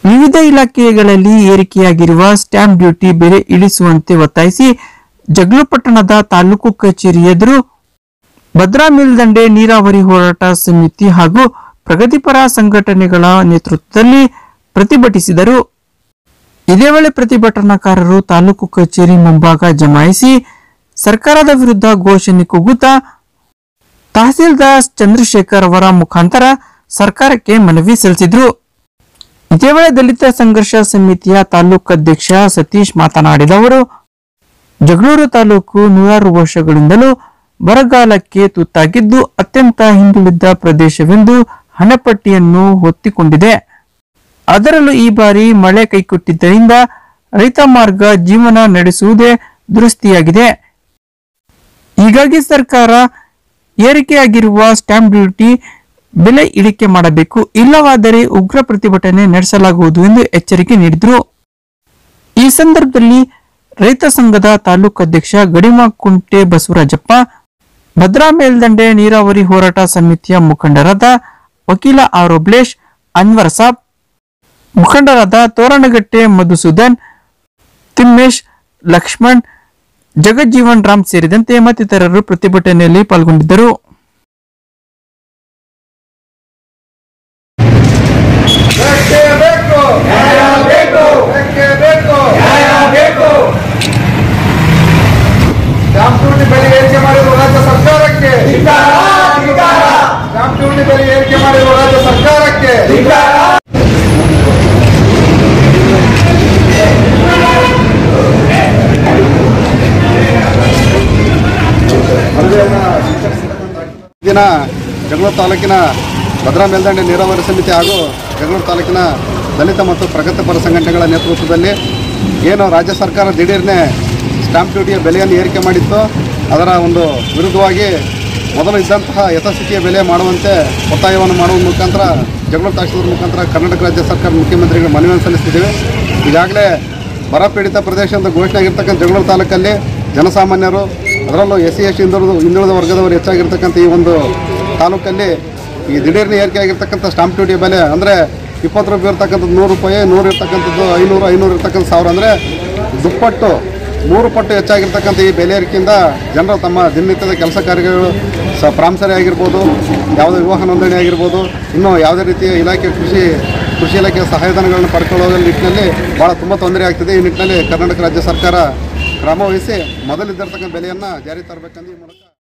ವಿವಿಧ ಇಲಾಖೆಗಳಲ್ಲಿ ಏರಿಕೆಯಾಗಿರುವ stamp duty ಬೆಲೆ ಇಳಿಸುವಂತೆ ಒತ್ತಾಯಿಸಿ ಜಗಳೂರು ಪಟ್ಟಣದ ತಾಲೂಕು ಕಚೇರಿ ಎದುರು ಭದ್ರಾ ಮೇಲ್ದಂಡೆ ನೀರಾವರಿ ಹೋರಾಟ ಸಮಿತಿ ಹಾಗೂ ಪ್ರಗತಿಪರ ಸಂಘಟನೆಗಳ ನೇತೃತ್ವದಲ್ಲಿ ಪ್ರತಿಭಟಿಸಿದರು ಇದೇ ವೇಳೆ ಪ್ರತಿಭಟನಾಕಾರರು ತಾಲೂಕು ಕಚೇರಿ ಮುಂಭಾಗ ಜಮಾಯಿಸಿ ಸರ್ಕಾರದ ವಿರುದ್ಧ ಘೋಷಣೆ ಕೂಗುತ್ತಾ ತಹಸೀಲ್ದಾರ್ ಚಂದ್ರಶೇಖರ್ ಅವರ ಮುಖಾಂತರ ಸರ್ಕಾರಕ್ಕೆ ಮನವಿ ಸಲ್ಲಿಸಿದ್ರು ಇದೇ ವೇಳೆ ದಲಿತ ಸಂಘರ್ಷ ಸಮಿತಿಯ ತಾಲೂಕು ಅಧ್ಯಕ್ಷ ಸತೀಶ್ ಮಾತನಾಡಿದ ಅವರು ಜಗಳೂರು ತಾಲೂಕು ನೂರಾರು ವರ್ಷಗಳಿಂದಲೂ ಬರಗಾಲಕ್ಕೆ ತುತ್ತಾಗಿದ್ದು ಅತ್ಯಂತ ಹಿಂದುಳಿದ ಪ್ರದೇಶವೆಂದು ಹಣಪಟ್ಟಿಯನ್ನು ಹೊತ್ತಿಕೊಂಡಿದೆ ಅದರಲ್ಲೂ ಈ ಬಾರಿ ಮಳೆ ಕೈಕೊಟ್ಟಿದ್ದರಿಂದ ರೈತ ಮಾರ್ಗ ಜೀವನ ನಡೆಸುವುದೇ ದುರಸ್ತಿಯಾಗಿದೆ ಹೀಗಾಗಿ ಸರ್ಕಾರ ಏರಿಕೆಯಾಗಿರುವ ಸ್ಟ್ಯಾಂಪ್ ಡ್ಯೂಟಿ ಬೆಲೆ ಇಳಿಕೆ ಮಾಡಬೇಕು ಇಲ್ಲವಾದರೆ ಉಗ್ರ ಪ್ರತಿಭಟನೆ ನಡೆಸಲಾಗುವುದು ಎಂದು ಎಚ್ಚರಿಕೆ ನೀಡಿದರು ಈ ಸಂದರ್ಭದಲ್ಲಿ ರೈತ ಸಂಘದ ತಾಲೂಕು ಅಧ್ಯಕ್ಷ ಗಡಿಮ ಕುಂಟೆ ಬಸವರಾಜಪ್ಪ ಭದ್ರಾ ಮೇಲ್ದಂಡೆ ನೀರಾವರಿ ಹೋರಾಟ ಸಮಿತಿಯ ಮುಖಂಡರಾದ ವಕೀಲ ಆರ್ ಒಬ್ಲೇಶ್ ಅನ್ವರ್ ಸಾಬ್ ಮುಖಂಡರಾದ ತೋರಣಗಟ್ಟೆ ಮಧುಸೂದನ್ ತಿಮ್ಮೇಶ್ ಲಕ್ಷ್ಮಣ್ ಜಗಜ್ಜೀವನ್ ರಾಮ್ ಸೇರಿದಂತೆ ಮತ್ತಿತರರು ಪ್ರತಿಭಟನೆಯಲ್ಲಿ ಪಾಲ್ಗೊಂಡಿದ್ದರು ಬೇಕೇ ಬೇಕು ನ್ಯಾಯ ಬೇಕು ಬೇಕೇ ಬೇಕು ನ್ಯಾಯ ಬೇಕು ಸ್ಟಾಂಪ್ ಡ್ಯೂಟಿ ಬೆಲೆ ಏರಿಕೆ ಮಾಡಿರುವ ರಾಜ್ಯ ಸರ್ಕಾರಕ್ಕೆ ಸ್ಟಾಂಪ್ ಡ್ಯೂಟಿ ಬೆಲೆ ಏರಿಕೆ ಮಾಡಿರುವ ರಾಜ್ಯ ಸರ್ಕಾರಕ್ಕೆ ದಿನ ಜಗಳೂರು ತಾಲೂಕಿನ ಭದ್ರಾ ಮೇಲ್ದಂಡೆ ನೀರಾವರಿ ಸಮಿತಿ ಹಾಗೂ ಜಗಳೂರು ತಾಲೂಕಿನ ದಲಿತ ಮತ್ತು ಪ್ರಗತಿಪರ ಸಂಘಟನೆಗಳ ನೇತೃತ್ವದಲ್ಲಿ ಏನು ರಾಜ್ಯ ಸರ್ಕಾರ ದಿಢೀರ್ನೆ ಸ್ಟಾಂಪ್ ಡ್ಯೂಟಿಯ ಬೆಲೆಯನ್ನು ಏರಿಕೆ ಮಾಡಿತ್ತು ಅದರ ಒಂದು ವಿರುದ್ಧವಾಗಿ ಮೊದಲು ಇದ್ದಂತಹ ಯಥಾಸ್ಥಿತಿಯ ಬೆಲೆ ಮಾಡುವಂತೆ ಒತ್ತಾಯವನ್ನು ಮಾಡುವ ಮುಖಾಂತರ ಜಗಳೂರು ತಹಶೀಲ್ದಾರ್ ಮುಖಾಂತರ ಕರ್ನಾಟಕ ರಾಜ್ಯ ಸರ್ಕಾರ ಮುಖ್ಯಮಂತ್ರಿಗಳು ಮನವಿಯನ್ನು ಸಲ್ಲಿಸ್ತಿದ್ದೇವೆ ಈಗಾಗಲೇ ಬರ ಪೀಡಿತ ಪ್ರದೇಶ ಅಂತ ಘೋಷಣೆ ಆಗಿರ್ತಕ್ಕಂಥ ಜಗಳೂರು ತಾಲೂಕಲ್ಲಿ ಜನಸಾಮಾನ್ಯರು ಅದರಲ್ಲೂ ಎಸ್ ಸಿ ಎಸ್ ಟಿ ಹಿಂದುಳಿದ ಹಿಂದುಳಿದ ವರ್ಗದವರು ಹೆಚ್ಚಾಗಿರ್ತಕ್ಕಂಥ ಈ ಒಂದು ತಾಲೂಕಲ್ಲಿ ಈ ದಿಢೀರ್ನ ಏರಿಕೆ ಆಗಿರ್ತಕ್ಕಂಥ ಸ್ಟಾಂಪ್ ಡ್ಯೂಟಿ ಬೆಲೆ ಅಂದರೆ ಇಪ್ಪತ್ತು ರೂಪಾಯಿ ಇರ್ತಕ್ಕಂಥದ್ದು ನೂರು ರೂಪಾಯಿ ನೂರು ಇರ್ತಕ್ಕಂಥದ್ದು ಐನೂರು ಐನೂರು ಇರ್ತಕ್ಕಂಥ ಸಾವಿರ ಅಂದರೆ ದುಪ್ಪಟ್ಟು ಮೂರು ಪಟ್ಟು ಹೆಚ್ಚಾಗಿರ್ತಕ್ಕಂಥ ಈ ಬೆಲೆ ಏರಿಕೆಯಿಂದ ಜನರು ತಮ್ಮ ದಿನನಿತ್ಯದ ಕೆಲಸ ಕಾರ್ಯಗಳು ಸ ಪ್ರಾಂಸರಿ ಆಗಿರ್ಬೋದು ಯಾವುದೇ ವಿವಾಹ ನೋಂದಣಿ ಆಗಿರ್ಬೋದು ಇನ್ನೂ ಯಾವುದೇ ರೀತಿಯ ಇಲಾಖೆ ಕೃಷಿ ಕೃಷಿ ಇಲಾಖೆಯ ಸಹಾಯಧನಗಳನ್ನು ಪಡ್ಕೊಳ್ಳೋ ನಿಟ್ಟಿನಲ್ಲಿ ಭಾಳ ತುಂಬ ತೊಂದರೆ ಆಗ್ತಿದೆ ಈ ನಿಟ್ಟಿನಲ್ಲಿ ಕರ್ನಾಟಕ ರಾಜ್ಯ ಸರ್ಕಾರ ಕ್ರಮ ವಹಿಸಿ ಮೊದಲಿದ್ದಿರ್ತಕ್ಕಂಥ ಬೆಲೆಯನ್ನು ಜಾರಿ ತರಬೇಕಂದು ಈ ಮೂಲಕ